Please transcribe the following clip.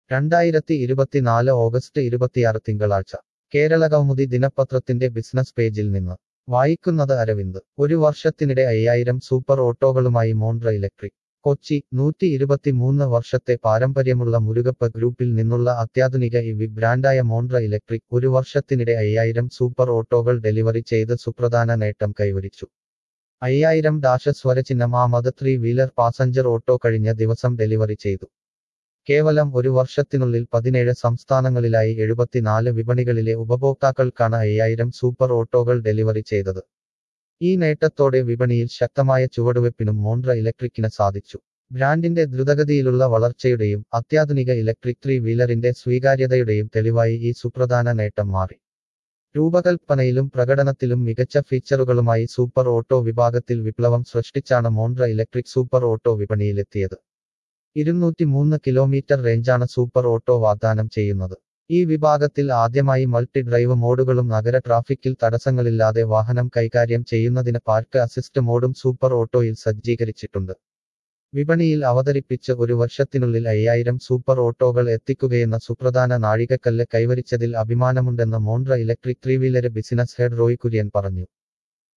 രണ്ടായിരത്തി ഇരുപത്തിനാല് ഓഗസ്റ്റ് ഇരുപത്തിയാറ് തിങ്കളാഴ്ച കേരള കൗമുദി ദിനപത്രത്തിന്റെ ബിസിനസ് പേജിൽ നിന്ന് വായിക്കുന്നത് അരവിന്ദ് ഒരു വർഷത്തിനിടെ അയ്യായിരം സൂപ്പർ ഓട്ടോകളുമായി മോണ്ട്ര ഇലക്ട്രിക് കൊച്ചി നൂറ്റി ഇരുപത്തിമൂന്ന് വർഷത്തെ പാരമ്പര്യമുള്ള മുരുകപ്പ ഗ്രൂപ്പിൽ നിന്നുള്ള അത്യാധുനിക ഇവി ബ്രാൻഡായ മോണ്ട്ര ഇലക്ട്രിക് ഒരു വർഷത്തിനിടെ അയ്യായിരം സൂപ്പർ ഓട്ടോകൾ ഡെലിവറി ചെയ്ത് സുപ്രധാന നേട്ടം കൈവരിച്ചു അയ്യായിരം ഡാഷ സ്വരചിഹ്നം ആമത് ത്രീ വീലർ പാസഞ്ചർ ഓട്ടോ കഴിഞ്ഞ ദിവസം ഡെലിവറി ചെയ്തു കേവലം ഒരു വർഷത്തിനുള്ളിൽ പതിനേഴ് സംസ്ഥാനങ്ങളിലായി എഴുപത്തിനാല് വിപണികളിലെ ഉപഭോക്താക്കൾക്കാണ് അയ്യായിരം സൂപ്പർ ഓട്ടോകൾ ഡെലിവറി ചെയ്തത് ഈ നേട്ടത്തോടെ വിപണിയിൽ ശക്തമായ ചുവടുവെപ്പിനും മോണ്ട്ര ഇലക്ട്രിക്കിന് സാധിച്ചു ബ്രാൻഡിന്റെ ദ്രുതഗതിയിലുള്ള വളർച്ചയുടെയും അത്യാധുനിക ഇലക്ട്രിക് ത്രീ വീലറിന്റെ സ്വീകാര്യതയുടെയും തെളിവായി ഈ സുപ്രധാന നേട്ടം മാറി രൂപകൽപ്പനയിലും പ്രകടനത്തിലും മികച്ച ഫീച്ചറുകളുമായി സൂപ്പർ ഓട്ടോ വിഭാഗത്തിൽ വിപ്ലവം സൃഷ്ടിച്ചാണ് മോണ്ട്ര ഇലക്ട്രിക് സൂപ്പർ ഓട്ടോ വിപണിയിലെത്തിയത് ഇരുന്നൂറ്റി മൂന്ന് കിലോമീറ്റർ റേഞ്ചാണ് സൂപ്പർ ഓട്ടോ വാഗ്ദാനം ചെയ്യുന്നത് ഈ വിഭാഗത്തിൽ ആദ്യമായി മൾട്ടി ഡ്രൈവ് മോഡുകളും നഗര ട്രാഫിക്കിൽ തടസ്സങ്ങളില്ലാതെ വാഹനം കൈകാര്യം ചെയ്യുന്നതിന് പാർക്ക് അസിസ്റ്റ് മോഡും സൂപ്പർ ഓട്ടോയിൽ സജ്ജീകരിച്ചിട്ടുണ്ട് വിപണിയിൽ അവതരിപ്പിച്ച് ഒരു വർഷത്തിനുള്ളിൽ അയ്യായിരം സൂപ്പർ ഓട്ടോകൾ എത്തിക്കുകയെന്ന സുപ്രധാന നാഴികക്കല്ല് കൈവരിച്ചതിൽ അഭിമാനമുണ്ടെന്ന് Montra electric three wheeler business head Roy Kurian പറഞ്ഞു